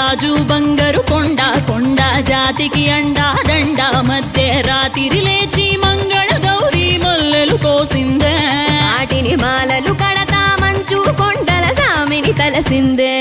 రాజు బంగారు కొండ కొండ జాతికి అండా దండ మధ్య రాత్రి లేచి మంగళ గౌరీ మల్లెలు కోసిందే వాటిని మాలలు కడతా మంచు కొండల సామిని తలసిందే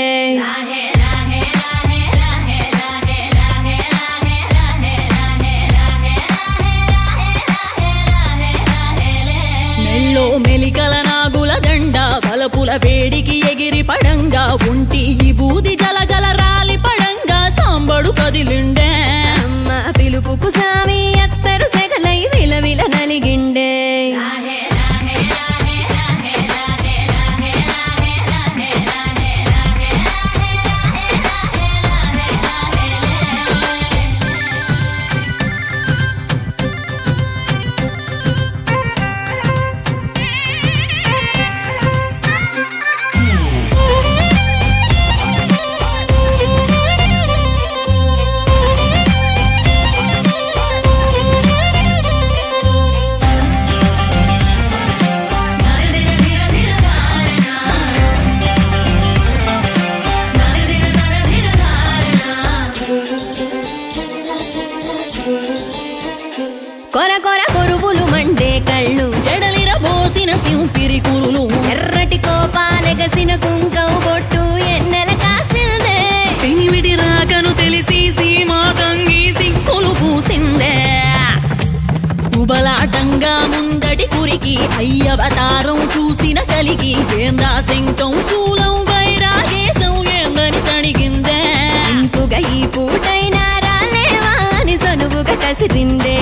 మెల్లో మెలికల నాగుల దండ బలపుల వేడికి ఎగిరి పడంగా ఉంటి ఈ బూది జల జల రాలి పడంగా సాంబడు కదిలిండే అమ్మ పిలుపుకు సామి అత్తరు సెగలై విలవిల నలిగిండే కొర కొర కొరువులు మండే కళ్ళు జడలిర పోసిన సింపిరి కురులు ఎర్రటి కోపాలెగసిన కుంకం బొట్టు ఎన్నెల కాసిందే పెనివిడి రాకను తెలిసి సీమా తంగి సిక్కులు పూసిందే కుబలాటంగా ముందటి కురికి అయ్యవతారం చూసిన కలిగి ఏందా శంకం చూలం వైరాగేశం ఏందని సణిగిందే ఇంకుగా ఈ పూటైనా రాలేవా అని సనువుగా కసిరిందే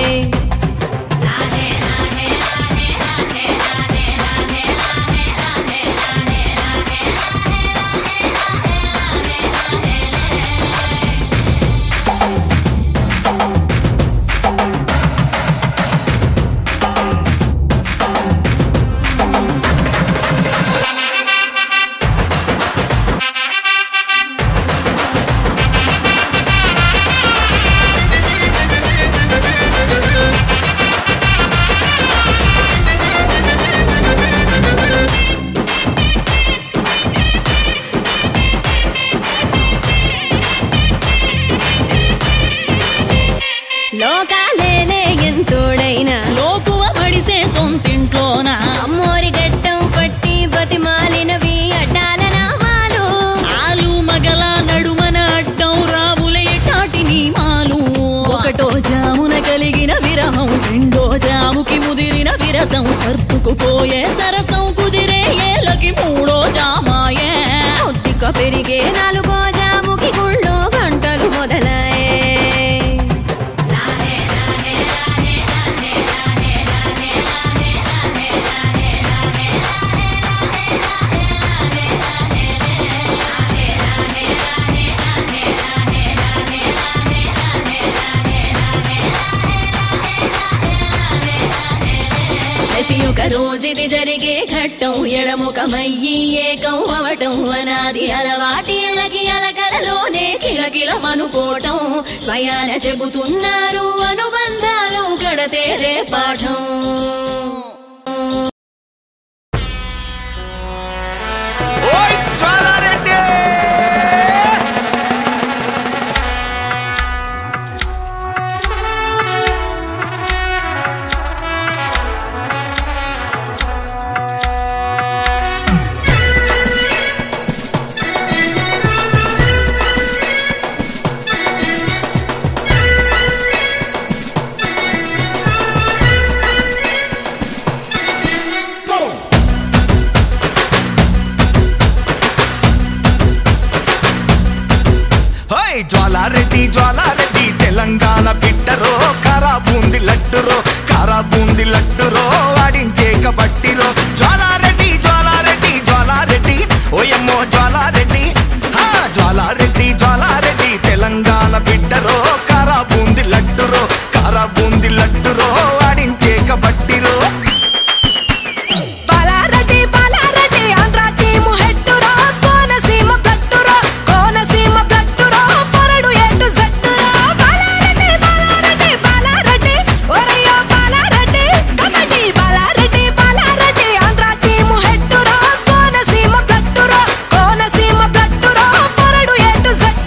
లోకాలేలే ఎంతోడైనా లోకువ మడిసే సొంతింట్లోన అమ్మోరి గట్టం పట్టి బతిమాలినవి అడ్డాల నామాలు ఆలు మగల నడుమన అడ్డం రావుల ఎటాటి నీమాలు ఒకటో జామున కలిగిన విరహం రెండో జాముకి ముదిరిన విరసం సర్దుకుపోయే సరసం కుదిరే ఏలకి మూడో జామాయే కొద్దిక పెరిగే నాలుగో జాముకి గుళ్ళో గంటలు మొదలయ్యే ప్రతి ఒక్క రోజుది జరిగే ఘట్టం ఎడముఖమయ్యి ఏకం అవటం అనాది అలవాటిళ్ళకి అలకలలోనే కిలకిలమనుకోవటం స్వయాన చెబుతున్నారు అనుబంధాలు గడతేరే పాఠం ఓయ్ జ్వాలారెడ్డి హోయ్ జ్వాలారెడ్డి జ్వాలారెడ్డి తెలంగాణ బిడ్డరో కారా బూంది లడ్డురో కారా బూంది లడ్డురో వాడించేక బట్టిరో జ్వాలారెడ్డి జ్వాలారెడ్డి జ్వాలారెడ్డి ఓయమ్మో జ్వాలారెడ్డి హా జ్వాలారెడ్డి జ్వాలారెడ్డి తెలంగాణ బిడ్డరో కారా బూంది లడ్డురో కారా బూంది లడ్డురో వాడించేక బట్టిరో బాలారెడ్డి బాలారెడ్డి ఆంధ్ర టీము హెట్టురా కోనసీమ బ్లట్టురా కోనసీమ బ్లట్టురా పొరడు ఎటు జట్టురా బాలారెడ్డి బాలారెడ్డి బాలారెడ్డి ఒరయ్యో బాలారెడ్డి కబడ్డీ బాలారెడ్డి బాలారెడ్డి ఆంధ్ర టీము హెట్టురా కోనసీమ బ్లట్టురా కోనసీమ బ్లట్టురా పొరడు ఎటు జట్టురా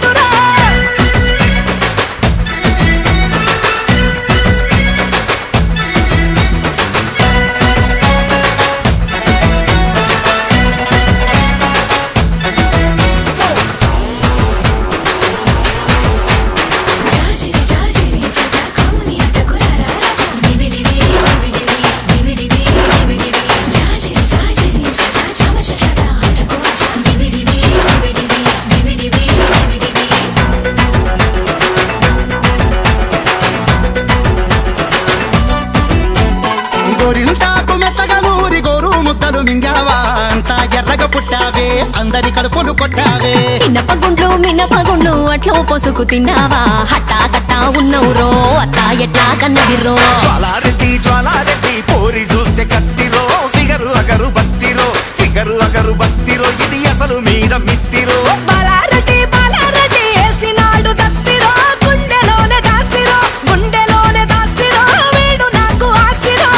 మినపగుండు అట్లు పొసుకు తిన్నావా హట్టా కట్టా ఉన్నవు రో అత్త ఎట్లా కన్నది రో జ్వాలారెడ్డి జ్వాలారెడ్డి పోరి చూస్తే కత్తిరో ఫిగరు అగరు బత్తిరో ఫిగరు అగరు బత్తిరో ఇది అసలు మీద మిత్తిరో బాలారెడ్డి బాలారెడ్డి వేసినాడు దస్తిరో గుండెలోనే దాస్తిరో గుండెలోనే దాస్తిరో వీడు నాకు ఆస్తిరో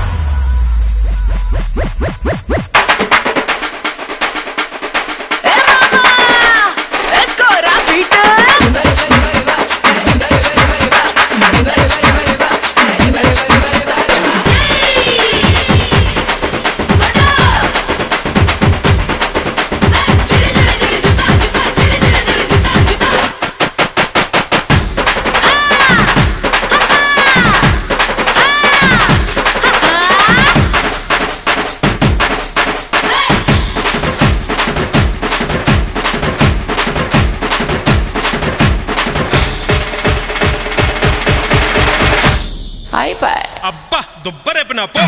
అబ్బా దుబ్బరేపిన పో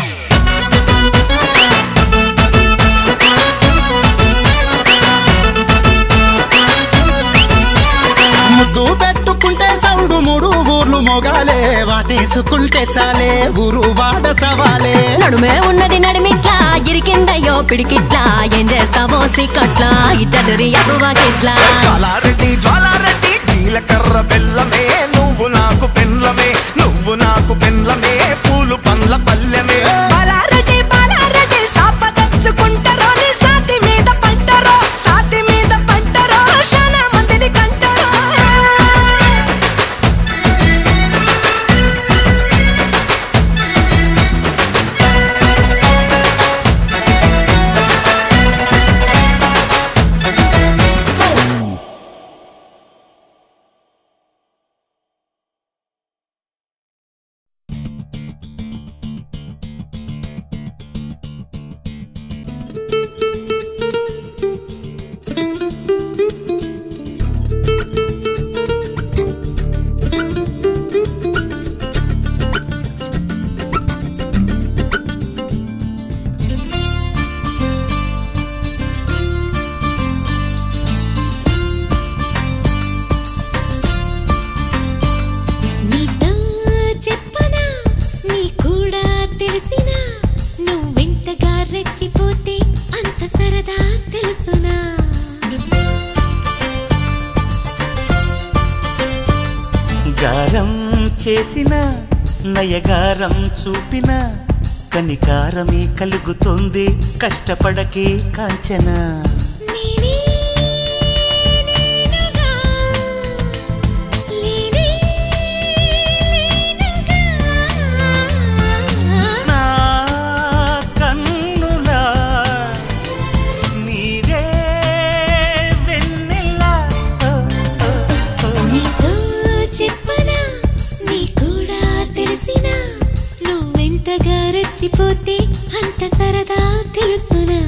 ముద్దు పెట్టుకుంటే సౌండ్ మూడు ఊర్లు మొగాలే వాటేసుకుంటే చాలే ఊరు వాడ సవాలే నడుమే ఉన్నది నడిమిట్లా ఇరికిందయ్యో పిడికిట్లా ఏం చేస్తావో సిక్కట్లా ఇచ్చదురి ఎగువకిట్లా జ్వాలారెడ్డి జ్వాలారెడ్డి జీలకర్ర బెల్లమే నువ్వు నాకు పెన్లమే నువ్వు నాకు పెన్లమే పూలు పండ్ల పల్లెమే బాలారెడ్డి బాలారెడ్డి సాప తెచ్చుకుంటారో నీ సాతి మీద పంటరో సాతి మీద పంటరో శానా మందిని కంటరో నీతో చెప్పనా నీ కూడా తెలిసినా నువ్వెంతగా రెచ్చిపోతే అంత సరదా తెలుసునా గారం చేసిన నయగారం చూపిన కనికారమే కలుగుతుంది కష్టపడకే కాంచన నేనే నేనుగా లేనే లేనుగా నా కన్నులా నీరే వెన్నెలా ఓ, ఓ, ఓ. నీతో చెప్పనా నీ కూడా తెలిసినా నువ్వెంతగా రెచ్చిపోతే అంత సరదా తెలుసునా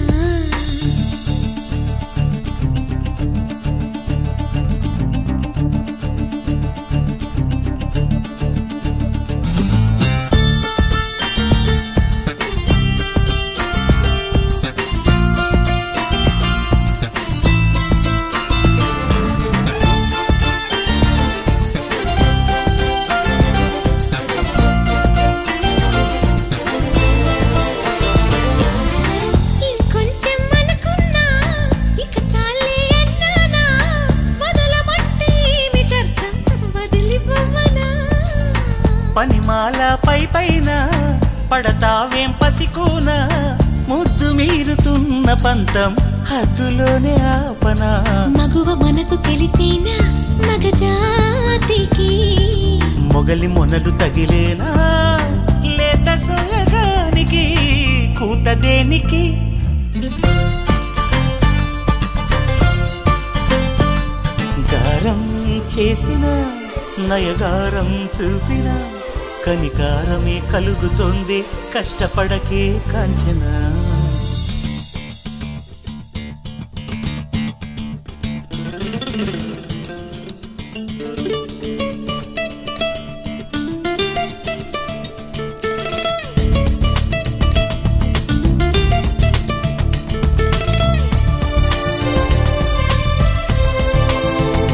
ఇంకొంచెం అనుకున్నా ఇక చాలే అన్నానా వదలమంటే ఏమిటర్థం వదిలిపోవనా పనిమాల పై పైన పడతావేం పసికోన ముద్దు మీరుతున్న పంతం హద్దులోనే ఆపనా మగువ మనసు తెలిసేనా మగజాతికి మొగలి మొనలు తగిలేనా లేత సోయగానికి కూత దేనికి గారం చేసిన నయగారం చూపిన కనికారమే కలుగుతోంది కష్టపడకే కాంచనా ఆ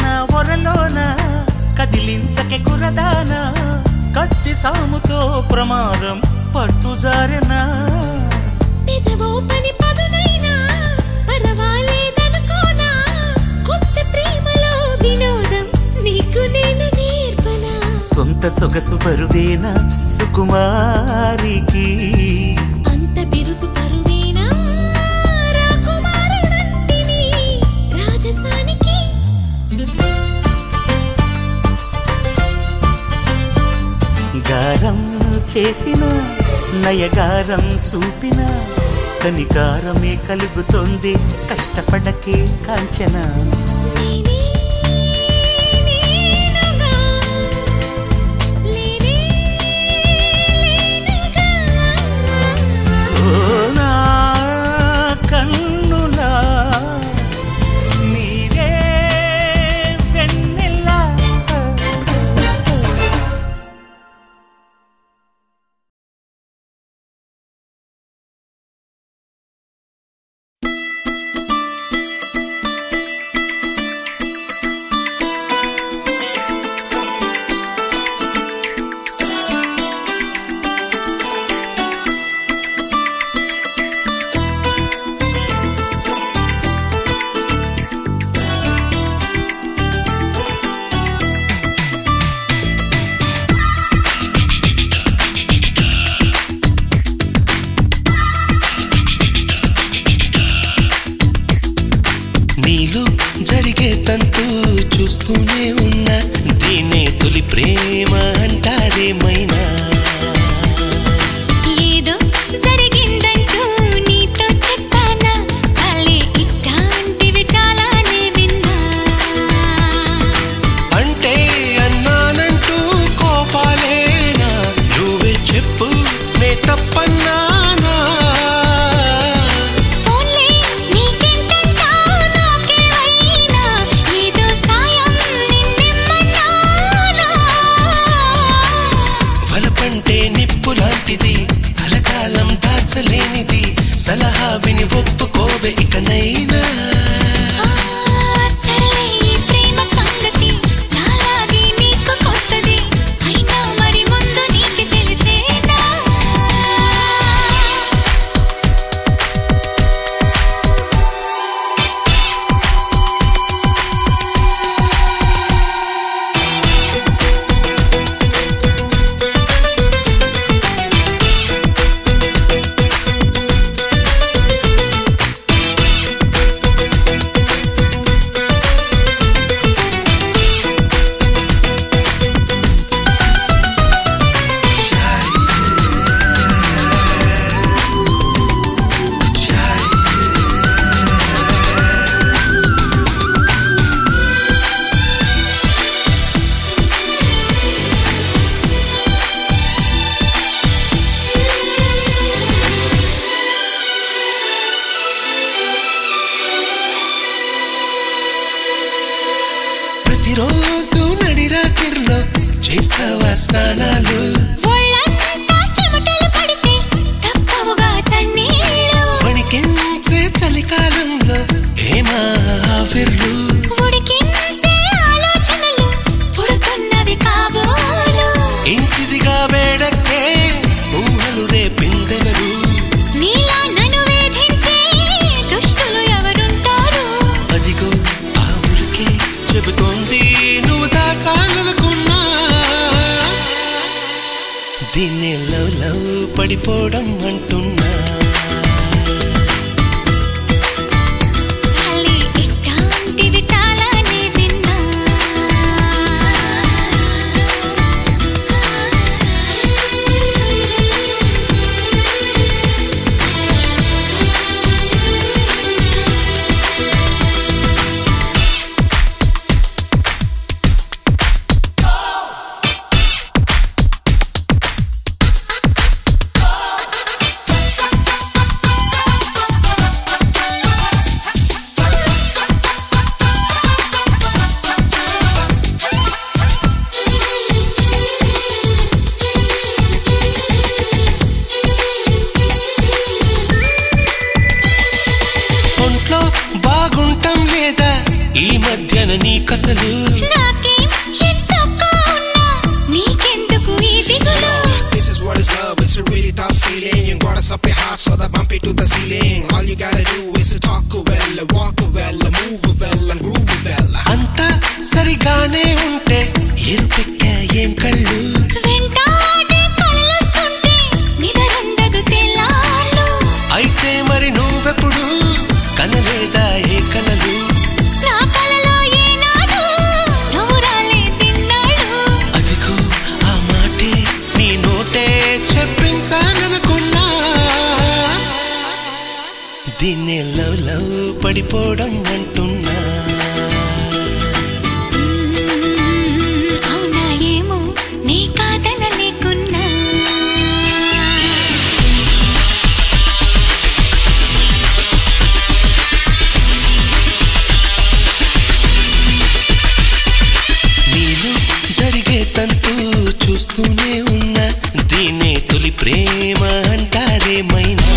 ఒరలోన కదిలించకే కురదానా కత్తి సాముతో ప్రమాదం పట్టుజారెనా పెదవో పని పదునైనా పర్వాలేదనుకోనా కొత్త ప్రేమలో వినోదం నీకు నేను నేర్పనా సొంత సొగసు బరువేనా సుకుమారికి అంత బిరుసు పరువేనా రాకుమారుడంటిని రాజసానికి గారం చేసిన నయగారం చూపిన కనికారమే కలుగుతోంది కష్టపడకే కాంచన నేనే నేనుగా లేనే లేనుగా ఓ నా కన్నులా నీరే వెన్నెలా నీలో జరిగే తంతు చూస్తూనే ఉన్నా దీనే తొలి ప్రేమ అంటారేమైనా ఏదో జరిగిందంటూ నీతో చెప్పానా చాలే ఇట్లాంటివి చాలానే విన్నా అంటే అన్నానంటూ కోపాలేనా నువ్వే చెప్పు నే తప్పన్నానా పోన్లే నీకెంటంటా నాకేమైనా ఏదో సాయం నిన్నెమ్మన్నానా వలపంటే నిప్పు లాంటిది కలకాలం దాచలేనిది సలహా విని ఒప్పుకోవే ఇకనైనా సరే ఈ ప్రేమ సంగతి నాలాగే నీకు కొత్తది అయినా మరి ముందు నీకు తెలిసేనా ప్రతిరోజు నడిరాత్రిలో చేస్తావా స్నానాలు ఒళ్ళంతా చెమటలు పడితే తప్పవుగా చన్నీళ్ళు వణికించే చలికాలంలో ఏమా ఆఫిర్లు ఉడికించే ఆలోచనలు పుడుతున్నవి కాబోలు ఇంటిదిగా వేడక్కే ఊహలు రేపిందెవరు నీలా నన్ను వేధించే దుష్టులు ఎవరుంటారు అదిగో ఆ ఉలికి చెబుతోంది నువ్వు దాచాలనుకున్నా దీన్ని లవ్ లవ్ పడిపోవడం అంటున్నా చాలే ఇట్లాంటివి చాలానే విన్నా నీగానే ఉంటే ఎరుపెక్క ఏం కళ్ళు వెంటాడే కలలొస్తుంటే నిదరుండదు తెల్లార్లు అయితే మరి నువ్వెప్పుడు కనలేదా ఏ కలలు నా కలలో ఏనాడు నువ్వు రాలే తిన్నాడు అదిగో ఆ మాటే నీ నోటే చెప్పించాలనుకున్నా దీన్నే లవ్ లవ్ పడిపోవడం అంటున్నా అవునా ఏమో నీ కాదన లేకున్నా నీలో జరిగే తంతు చూస్తూనే ఉన్నా దీనే తొలి ప్రేమ అంటారేమైనా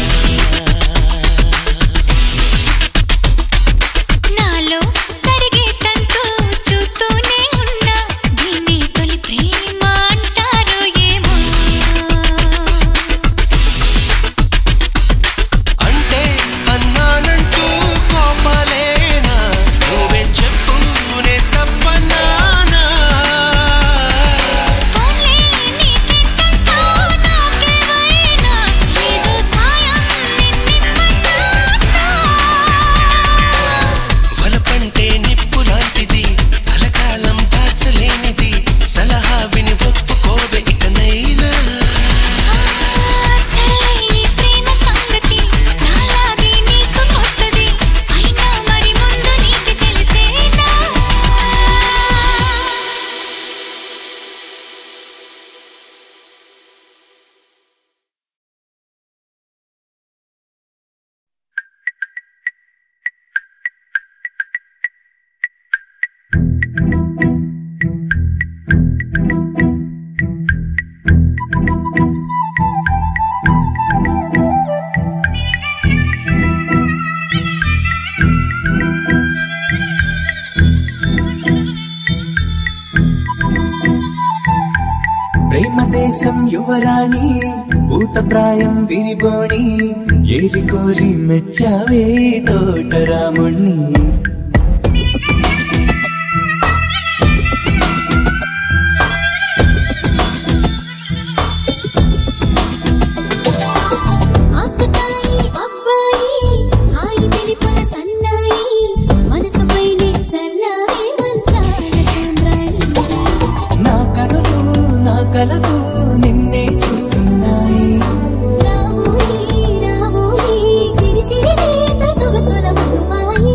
నాలో సరిగే తంతు చూస్తూనే ఉన్నా దీన్ని తొలి ప్రేమ అంటారు ఏమో అంటే అన్నానంటూ కోపలేనా నువ్వే చెప్పు నే తప్పనానా పోన్లే నీకెంతంటూ నాకేమైనా ఏదో సాయం నిన్నిమ్మన్నా వలపంటే నిప్పు లాంటిది కలకాలం దాచలేనిది సలహా విని ఒప్పుకోవే ఇకనైనా సరే ఈ ప్రేమ సంగతి నాలాగే నీకు కొత్తది అయినా మరి ముందు నీకు తెలిసేనా ప్రేమ దేశం యువరాణి భూతప్రాయం విరిబోణి ఏరి కోరి మెచ్చావే తోటరాముణ్ణి ఆకతాయి అబ్బాయి హాయి వెలిపల సన్నాయి మనసుపైనే చల్లారే మంచాల సాంబ్రాణి నా కనులు నా కలలు నిన్నే చూస్తున్నాయి రావోయి రావోయి సిరి సిరి లేత సొగసుల మధుమాయి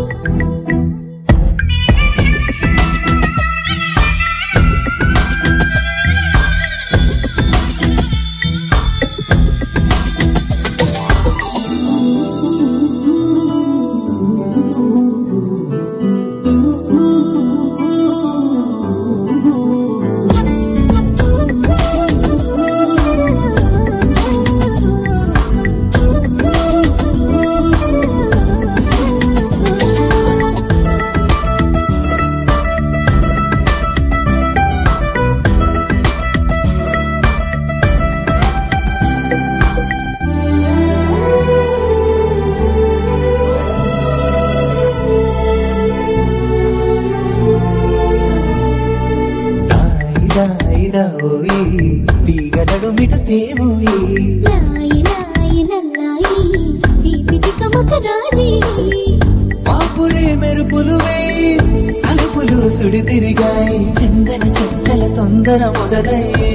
దాయిదా ఓయి తీగడడు మిట తేవోయి లాయి లాయి లల్లాయి దీపితి కమక రాజీ పాపురే మెరుపులు వేయి తలుపులు సుడి తిరిగాయి చందన చంచల తొందర మొదలయ్యే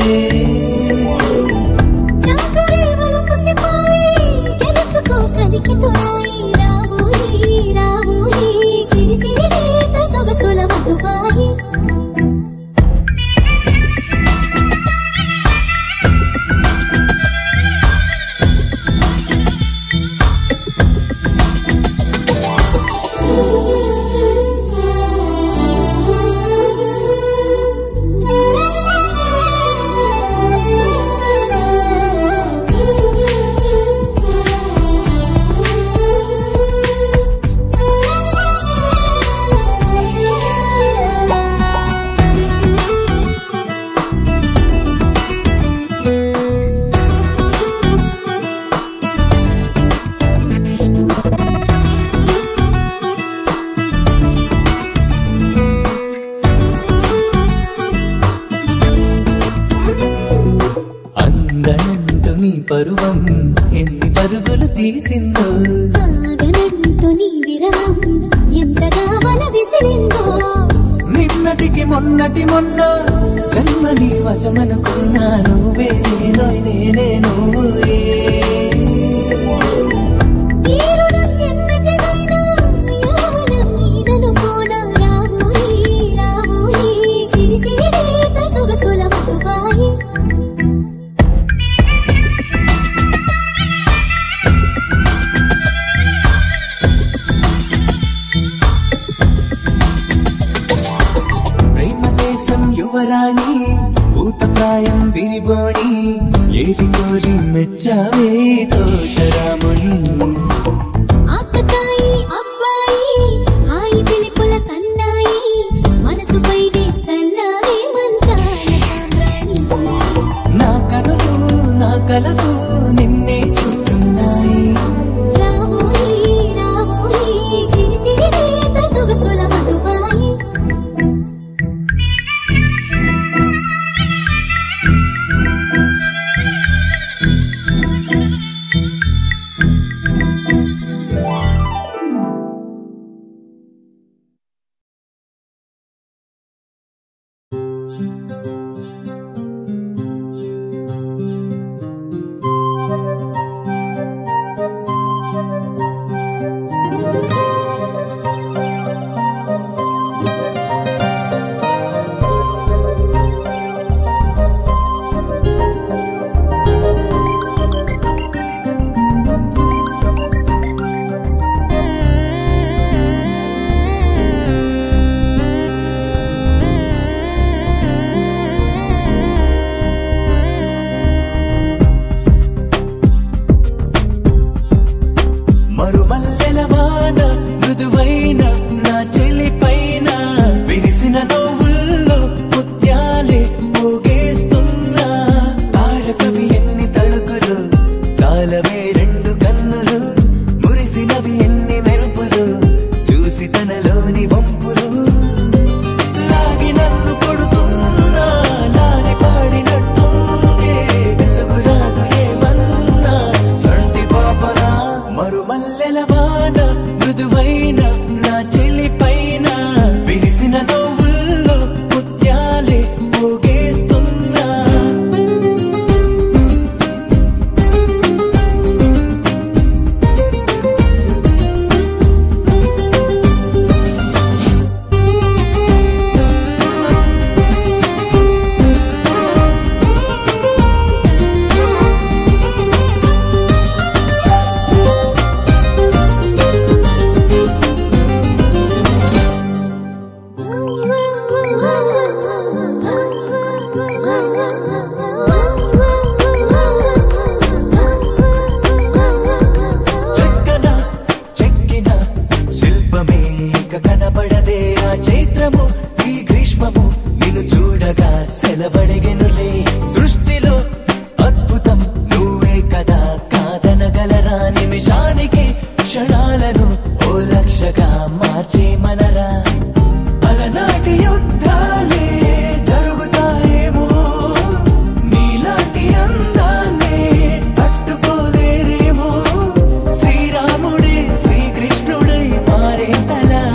చాకరే వలపుసిపోయి గెలుచుకో కలికి తోయి రావోయి రావోయి సిరి సిరి లేత సొగసుల మధుబాయి పరువం ఎన్ని పరుగులు తీసిందో ఆగనంటూ నీ విరహం ఎంతగా వల విసిరిందో నిన్నటికి మొన్నటి మొన్న జన్మని వశమనుకున్నా నువ్వే నేనో నేనే నువ్వే ఈ రుణం ఎన్నటిదైనా యౌవనం నీదనుకోనా రావోయి రావోయి సిరి సిరి రేత సొగసుల మధుబాయి ప్రేమ దేశం యువరాణి భూత ప్రాయం విరిబోణి ఏరి కోరి మెచ్చావే తోటరాముణి ఆకతాయి అబ్బాయి హాయి పిలుపుల సన్నాయి మనసుపైనే చల్లారే మంచాల సామ్రాణి నా కనులు నా కలలు నిన్నే చూస్తున్నాయి రావోయి రావోయి సిరి సిరి రేత సొగసుల మధుబాయి మరుమల్లెల వాన మృదువైన నా చెలి పైన విరిసిన నవ్వుల్లో ముత్యాలే పోగేస్తున్నా తారకవి ఎన్ని తళుకులు చాలవే రెండు కన్నులు మురిసినవి ఎన్ని మెరుపులు చూసి తనలోని వంపులు లాగి నన్ను కొడుతున్నా లాలి పాడినట్టుంగే విసుగురాదు ఏమన్నా సంటి పాపన మరుమల్లెల వాన మృదువైన నా చెలి పైన విరిసిన నవ్వుల్లో ముత్యాలే పోగేస్తున్నా చెక్కన చెక్కిన శిల్పమే ఇక కనబడదే ఆ చైత్రము ఈ గ్రీష్మము నిన్ను చూడగా సెలవడిగెనులే సృష్టిలో అద్భుతం నువ్వే కదా కాదనగలరా నిమిషానికి క్షణాలను ఓ లక్షగా మార్చే మనరా అలనాటి యుద్ధాలే జరుగుతాయేమో నీలాంటి అందాన్నే తట్టుకోలేరేమో శ్రీరాముడే శ్రీకృష్ణుడై మారే తలా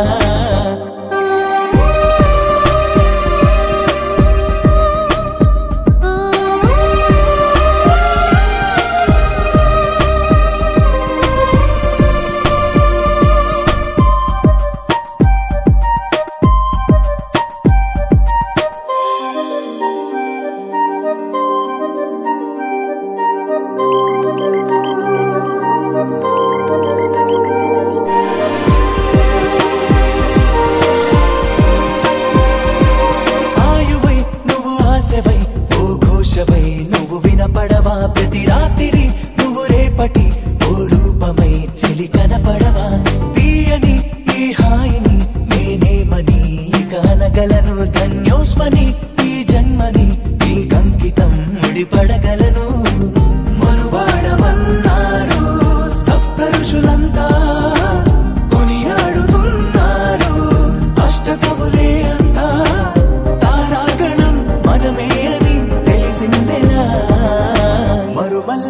ఆయువై నువ్వు ఆశవై ఓ ఘోషవై నువ్వు వినపడవా ప్రతి రాత్రి నువ్వు రేపటి ఓ రూపమై చెలి కనపడవా తీయని ఈ హాయిని నేనేమని ఇక అనగలను ధన్యోస్మని ఈ జన్మని ఈ కంకితం ముడిపడగలను మనువాడమన్నారు సప్త ఋషులంతా కొనియాడుతున్నారు అష్టకవులే అంతా తారాగణం మనమే అని తెలిసిందెలా మరుమల్ల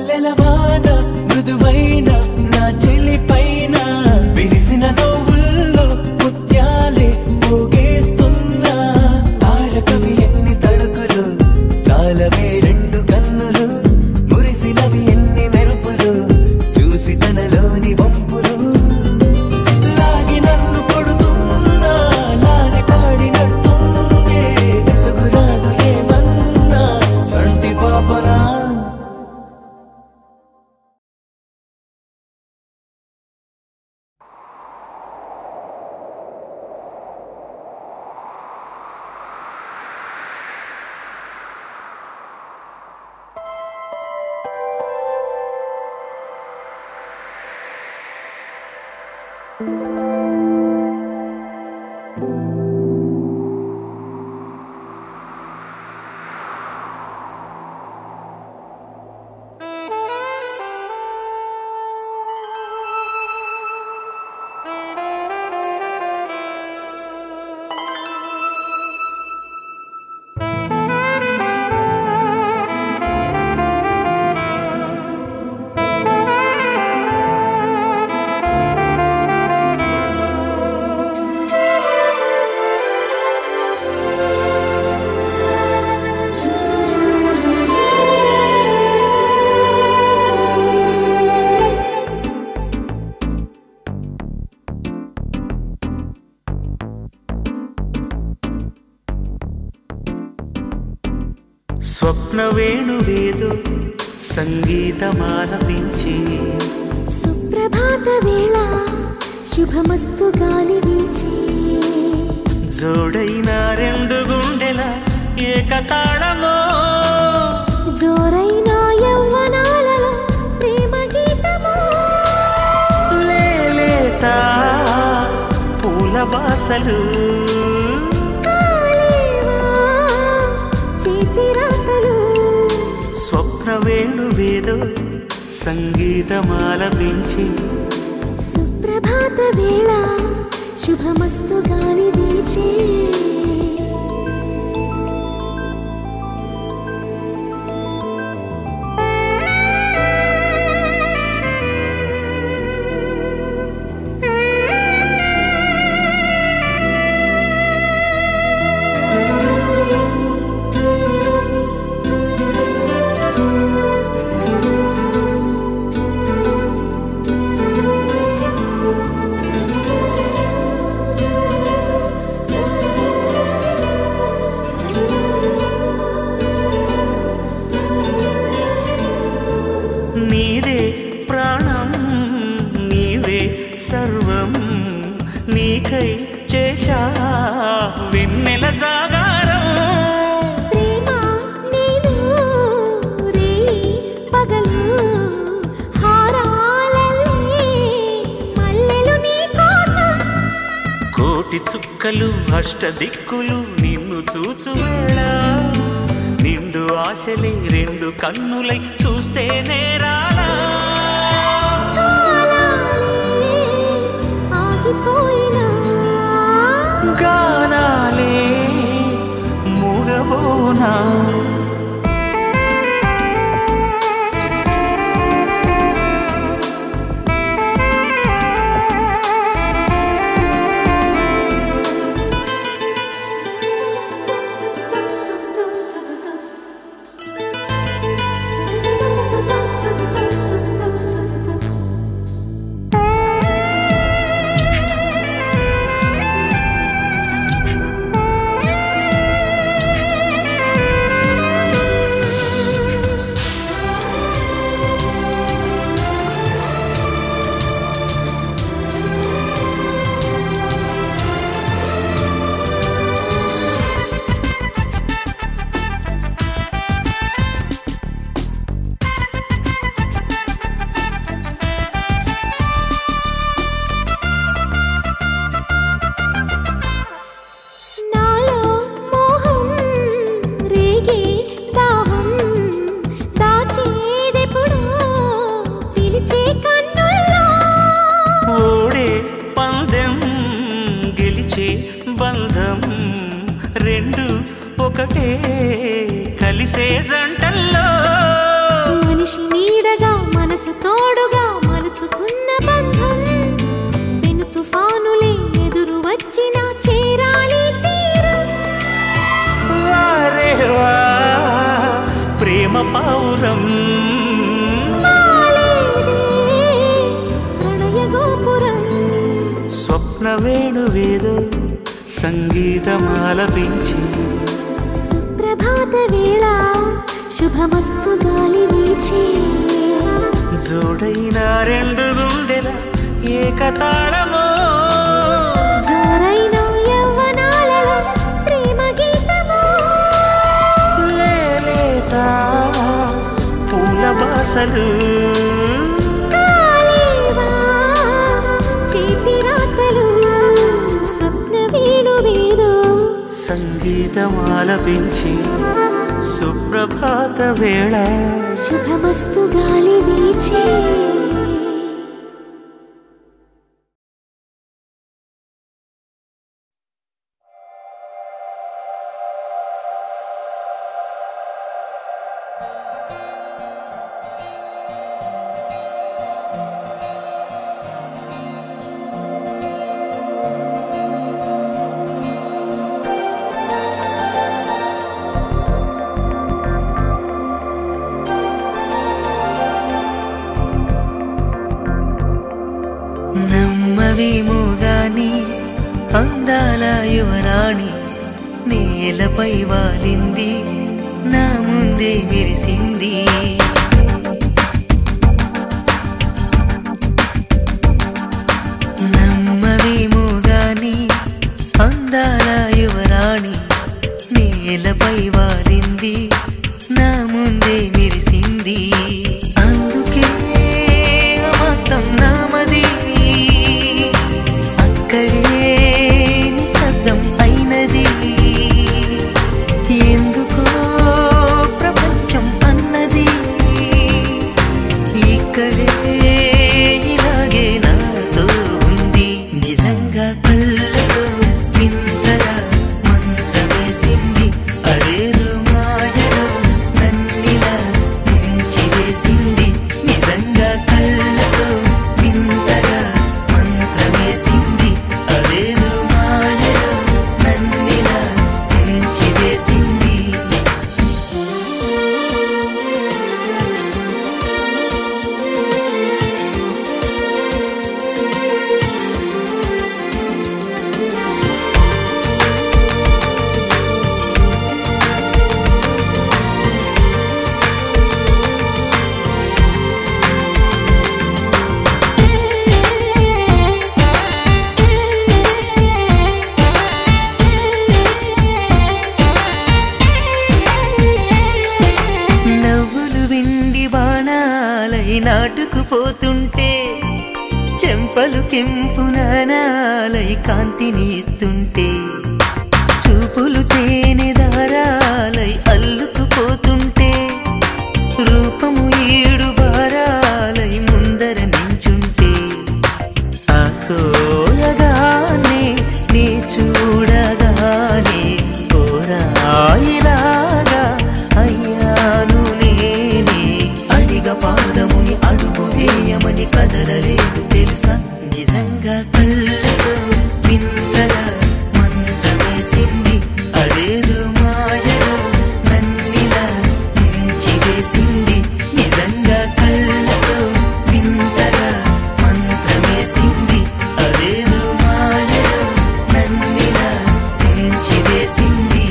స్వప్న వేణువేదో సంగీతమాలపించి సుప్రభాత వేళ శుభమస్తు గాలి వీచి జోడైన రెండు గుండెల ఏకతాళమో జోరైన యవ్వనాలలో ప్రేమ గీతమో లేలేత పూల బాసలు కాలేవా చేతి రాతలు స్వప్న వేణువేదో సంగీతమాలపించి సుప్రభాత వేళ శుభమస్తు గాలి వీచే నీవే ప్రాణం నీవే సర్వం నీకై చేశా వెన్నెల జాగారం ప్రేమ నేను రే పగలు హారాలల్లే మల్లెలు నీ కోసం కోటి చుక్కలు అష్టదిక్కులు నిన్ను చూచు వేళ నిండు ఆశలే రెండు కన్నులై చూస్తే నేరాలా కాలాలే ఆగిపోయినా గానాలే మూగబోనా నాలో మోహం రేగే దాహం దాచేదెప్పుడో పిలిచే కన్నుల్లో ఓడే పందెం గెలిచే బంధం రెండు ఒకటే కలిసే జంటల్లో మనిషి నీడగా మనసు తోడుగా మలుచుకున్న బంధం పెను తుఫానులే ఎదురు వచ్చిన చేరాలి తీరం వారే వా ప్రేమ పావురం కాలేదే ప్రణయ గోపురం స్వప్న వేణువేదో సంగీతమాలపించి సుప్రభాత వేళ శుభమస్తు గాలి వీచే జోడైన రెండు గుండెల ఏకతాళమో జోరైన యవ్వనాలలో ప్రేమ గీతమో లేలేత పూల బాసలు కాలేవా చేతి రా సంగీతం ఆలపించి సుప్రభాత వేళ శుభమస్తు గాలి వీచే నమ్మవేమో గాని అందాల యువరాణి నేలపై వాలింది నా ముందే మెరిసింది నమ్మవేమో గాని అందాల యువరాణి నేలపై వాలింది నా ముందే మెరిసింది అందుకే అమంతం నామది అక్కడే నిశ్శబ్దం అయినది ఎందుకో ప్రపంచం అన్నది ఇక్కడే ఇలాగే నాతో ఉంది నిజంగా కళ్ళతో వింతగా మంత్రమేసింది అదేదో మాయలో నన్నిలా ముంచి వేసింది నిజంగా కళ్ళతో వింతగా మంత్రమేసింది అదేదో మాయలో నన్నిలా ముంచి వేసింది నవ్వులు విండి బాణాలై నాటుకుపోతుంటే చెంపలు కెంపు నాణాలై కాంతిని ఇస్తుంటే చూపులు తేనె దారాలై అల్లుకుపోతుంటే రూపము ఏడు బారాలై ముందర నించుంటే ఆసోయగానే నీ చూడగానే కోరాయిలాగా అయ్యాను నేనే అడిగ పాదముని అడుగు వేయమని కదలలేదు తెలుసా నిజంగా కళ్ళతో వింతగా మంత్రమేసింది అదేదో మాయలో నన్నిలా ముంచి వేసింది నిజంగా కళ్ళతో వింతగా మంత్రమేసింది అదేదో మాయలో నన్నిలా ముంచి వేసింది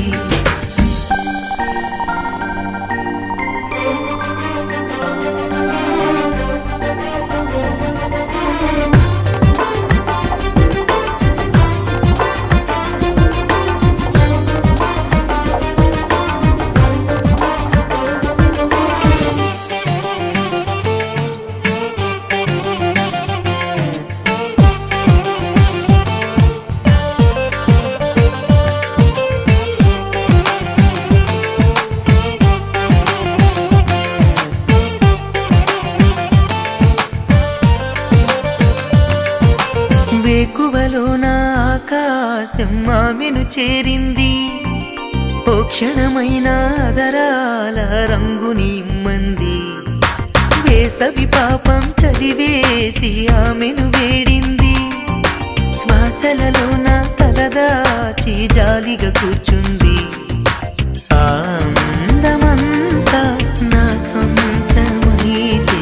వేకువలో నా ఆకాశం ఆమెను చేరింది ఓ క్షణమైన అదరాల రంగుని ఇమ్మంది వేసవి పాపం చలివేసి ఆమెను వేడింది శ్వాసలలో నా తలదాచి జాలిగా కూర్చుంది ఆ అందమంతా నా సొంతమైతే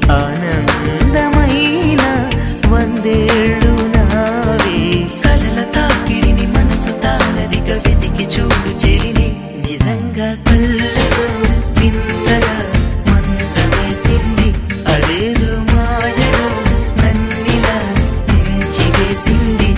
ఆనందమైన వందేళ్ళు నావే కలల తాకిడిని మనసు తాళదిగా వెతికి చూడు చెలిని నిజంగా కళ్ళతో వింతగా మంత్రమేసింది అదేదో మాయలో నన్నిలా ముంచి వేసింది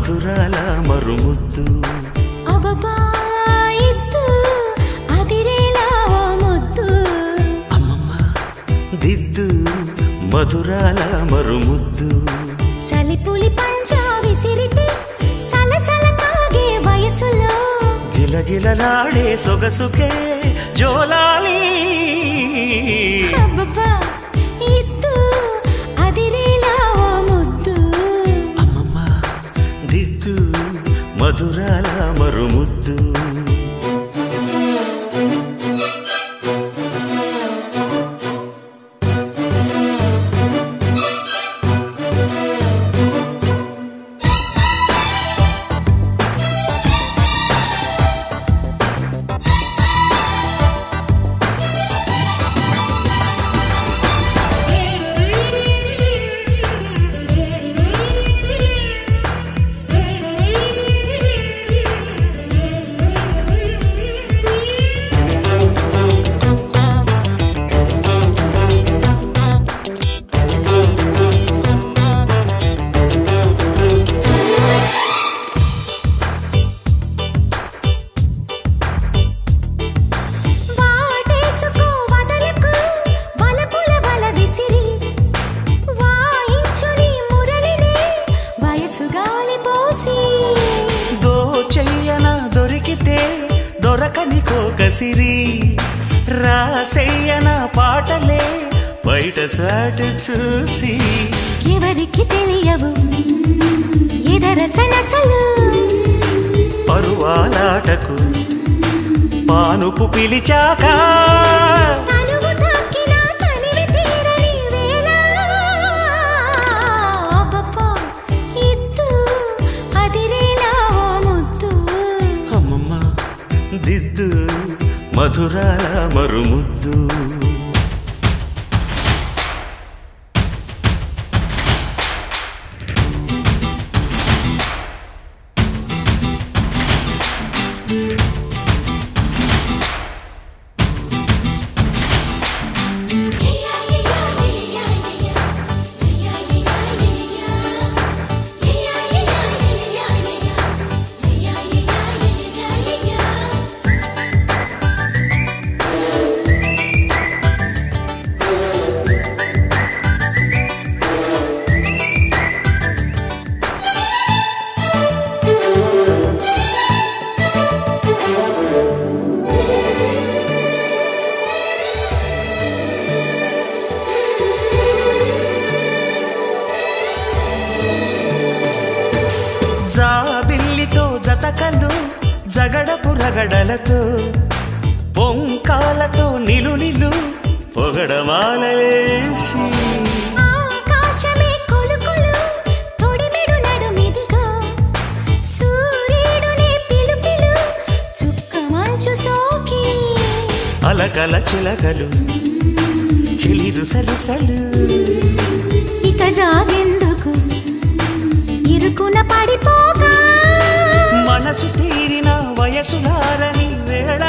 మధురాల మరుముద్దు అబబా ఇద్దు అదిరేలా ఓ ముద్దు దిద్దు మధురాల మరుముద్దు సలిపులి పంచా విసిరితే సలసల కాగే వయసులో గిలగిలలాడే సొగసుకే జోలాలి అబ్బబ్బా ఇద్దు అదిరేలా ఓ ముద్దు దిద్దు మధురాల మరుముద్దు వాటేసుకో వదలకు వలపుల వల విసిరి వాయించుని మురళిని వయసు గాలి పోసి దోచెయ్యన దొరికితే దొరకని కోకసిరి రాసెయ్యన పాటలే బయట చాటు చూసి ఎవరికి తెలియవు ఎదరసనసలు పరువాలాటకు పానుపు పిలిచాక తనువు తాకిన తనివి తీరని వేళ అబ్బబ్బా, ఇద్దు అదిరేలా ఓ ముద్దు అమ్మమ్మ దిద్దు మధురాల మరుముద్దు జాబిల్లితో జతకలు జగడపు రగడలతో పొంకాలతో నిలు నిలు పొగడమాలలేసి ఆకాశమే కొలుకొలు తొడిమెడు నడుమిదిగో సూర్యుడునే పిలుపిలు చుక్క మంచు సోకి అలకల చిలకలు చిలిరు సలసలు ఇక జాగెందుకు ఇరుకున పడిపోక మనసు తీరిన వయసులారని వేళ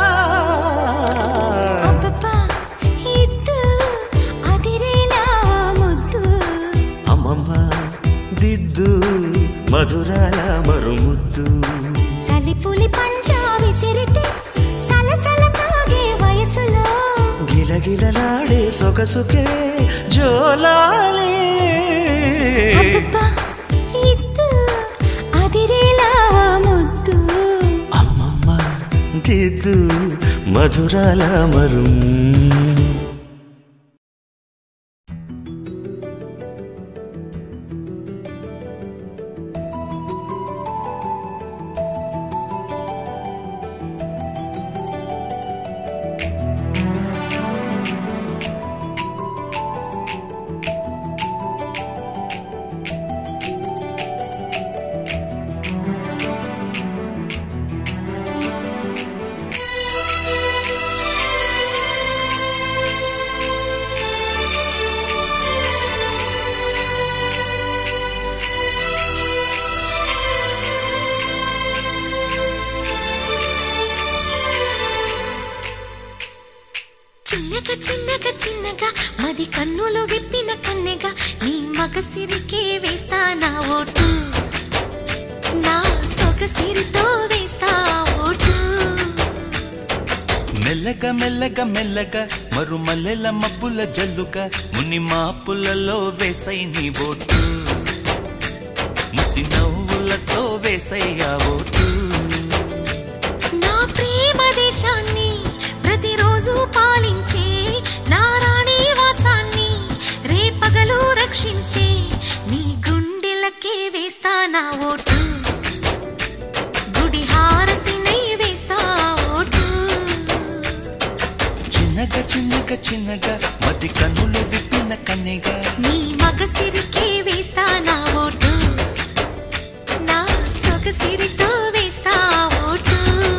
అబ్బబ్బా, ఇద్దు అదిరేలా ఓ ముద్దు అమ్మమ్మ దిద్దు మధురాల మరుముద్దు సలిపులి పంచా విసిరితే సలసల కాగే వయసులో గిలగిలలాడే సొగసుకే జోలాలే అబ్బబ్బా, ఇద్దు అదిరేలా ఓ ముద్దు అమ్మమ్మ దిద్దు మధురాల మరుం చిన్నగా చిన్నగా చిన్నగా మది కన్నులు విప్పిన కన్నెగా నీ మగ సిరికే వేస్తా నా ఓటు నా సొగసిరితో వేస్తా ఓటు మెల్లగా మెల్లగా మెల్లగా మరుమల్లెల మబ్బుల జల్లుగా ముని మాపులలో వేసై నీ ఓటు ముసి నవ్వులతో వేసయ్యా ఓటు నా ప్రేమ దేశాన్ని ప్రతిరోజు పాలించే నా రాణి వాసాన్ని రేపగలు రక్షించే నీ గుండెలకే వేస్తా నా ఓటు గుడి హారతినై వేస్తా ఓటు చిన్నగా చిన్నగా చిన్నగా మతి కన్నులు విప్పిన కన్నెగా నీ మగసిరికే వేస్తా నా ఓటు నా సొగసిరితో వేస్తా ఓటు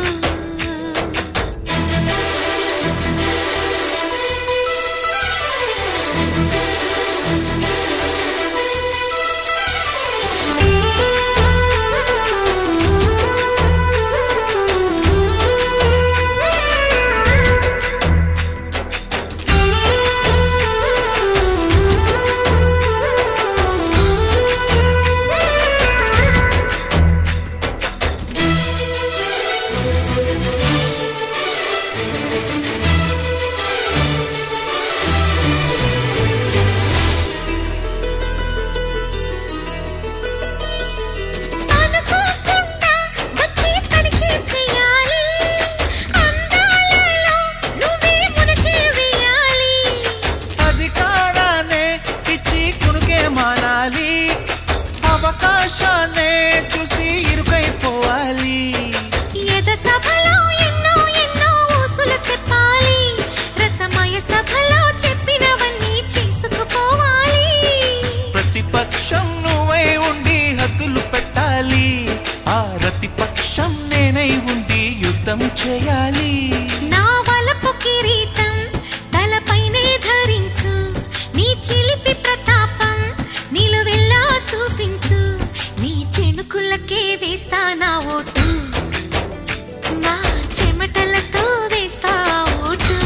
అనుకోకుండా వచ్చి తనిఖీ చెయ్యాలి అందాలలో నువ్వే మునకే వేయాలి అధికారాన్నే ఇచ్చి కునుకే మానాలి అవకాశాన్నే చూసి ఇరుకైపోవాలి ఎద సభలో ఎన్నో ఎన్నో ఊసులు చెప్పాలి రసమయ సభలో చెప్పినవన్నీ చేసుకుపోవాలి ప్రతిపక్షం నువ్వై ఉండి హద్దులు పెట్టాలి ఆ ప్రతిపక్షం నేనై ఉండి యుద్ధం చేయాలి నా వలపు కిరీటం తలపైనే ధరించు నీ చిలిపి ప్రతాపం నిలువెల్లా చూపించు నీ చెనుకులకే వేస్తా నా ఓటు నా చెమటలతో వేస్తా ఓటు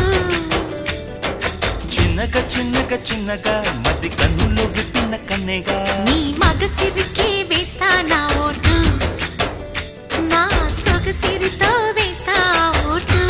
చిన్నగా చిన్నగా చిన్నగా మది కన్నులు విప్పిన కన్నెగా నీ మగసిరికే వేస్తా నా ఓటు నా సొగసిరితో వేస్తా ఓటు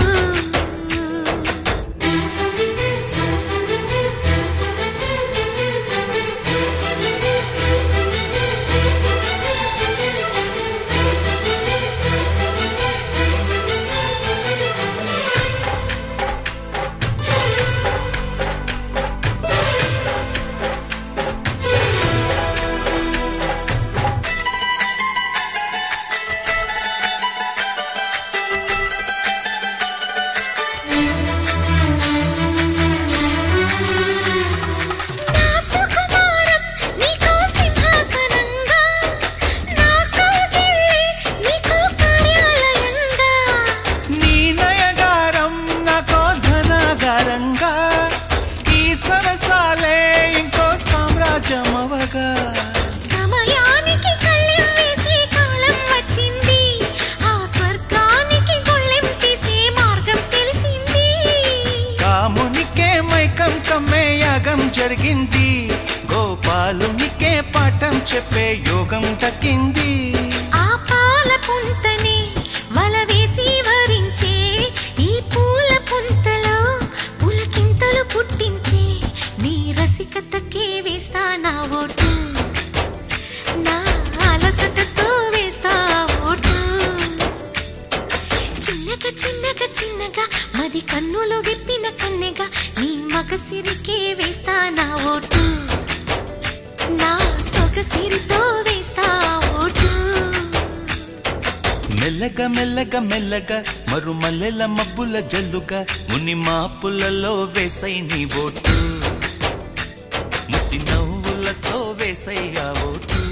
నా సుకుమారం నీకు సింహాసనంగా నా కౌగిలి నీకు కార్యాలయంగా నీ నయగారం నాకో ధనాగారంగా ఈ సరసాలే ఇంకో సామ్రాజ్యం అవగా సమయానికి కళ్ళెం వేసే కాలం వచ్చింది ఆ స్వర్గానికి గొళ్ళెం తీసే మార్గం తెలిసింది కామునికే మైకం కమ్మే యాగం జరిగింది గోపాలునికే పాఠం చెప్పే యోగం దక్కింది ఆ పాల పుంతని వల వేసి వరించే ఈ పూల పుంతలో పులకింతలు పుట్టించే నీ రసికతకే వేస్తా నా ఓటు నా అలసటతో వేస్తా ఓటు చిన్నగా చిన్నగా చిన్నగా మది కన్నులు విప్పిన కన్నెగా నీ మగసిరికే వేస్తా నా ఓటు నా సొగసిరితో వేస్తా ఓటు మెల్లగా మెల్లగా మెల్లగా మరుమల్లెల మబ్బుల జల్లుగా ముని మాపులలో వేసై నీ ఓటు ముసి నవ్వులతో వేసయ్యా ఓటు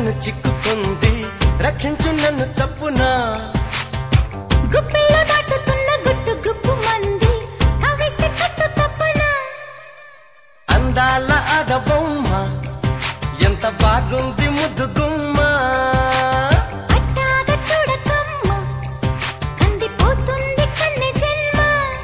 కన్ను చిక్కుకుంది రక్షించు నన్ను చప్పునా గుప్పిలో దాటుతున్న గుట్టు గుప్పు మంది కవిస్తే కట్టు తప్పనా అందాల ఆడబొమ్మ ఎంత బాగుంది ముద్దు గుమ్మ అట్టాగా చూడకమ్మ కందిపోతుంది కన్నె జన్మ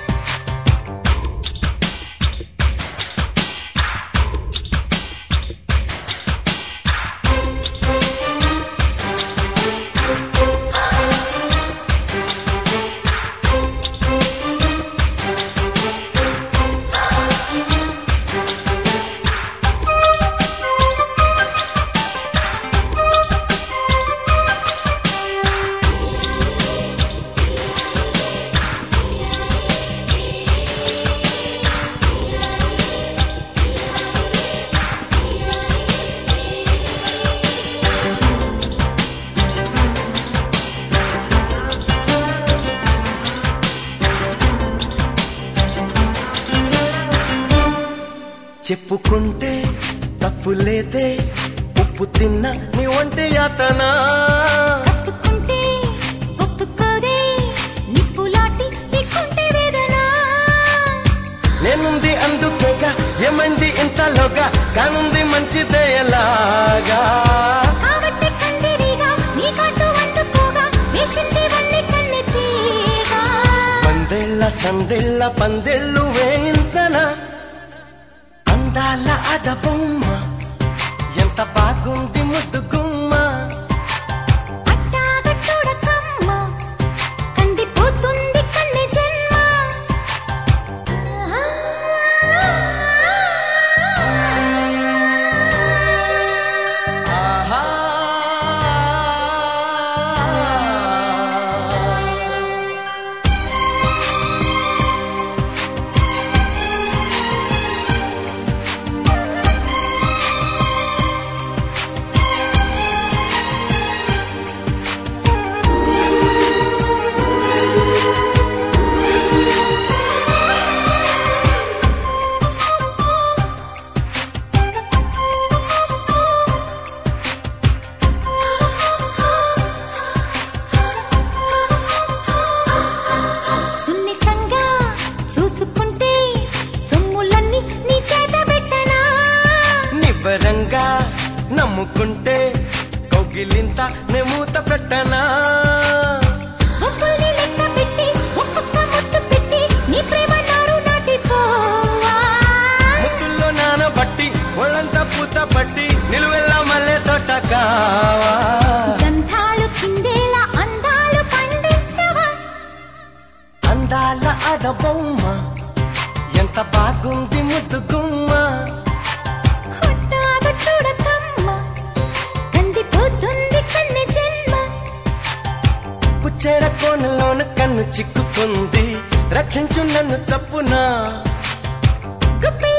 చెప్పుకుంటే తప్పు లేదే ఉప్పు తిన్న నీ ఒంటి యాతనా ఒప్పుకుంటే ఒప్పుకోదే నిప్పులాటి నీకుంటే వేదన నేనుంది అందుకేగా ఏమంది ఇంతలోగా కానుంది మంచిదే ఎలాగా కాబట్టి కందిరిగా నీ కట్టు అందుకోగా వేచింది వన్ని కన్నె తీగా పందేళ్ల సందేళ్ల పందెళ్ళు వేయించనా అందాల ఆడబొమ్మ ఎంత బాగుంది ముద్దు గుమ్మ అట్టాగా చూడకమ్మ కందిపోతుంది కన్నె జన్మ ఆహా సున్నితంగా చూసుకుంటే సొమ్ములన్నీ నీ చేత పెట్టనా నిబ్బరంగా నమ్ముకుంటే కౌగిలింత నెమూత పెట్టనా ఒప్పుల్ని లెక్క పెట్టి ఒక్కొక్క ముద్దు పెట్టి నీ ప్రేమ నారు నాటిపోవా ముద్దుల్లో నానబట్టి ఒళ్ళంతా పూత పట్టి నిలువెల్లా మల్లె తోట కావా గంధాలు చిందేలా అందాలు పండించవా అందాల ఆడబొమ్మ ఎంత బాగుంది ముద్దు గుమ్మ హొట్టాగా చూడకమ్మ కందిపోతుంది కన్నె జన్మ పుచ్చేడ కోనలోన కన్ను చిక్కుకుంది రక్షించు నన్ను చప్పునా గుప్పి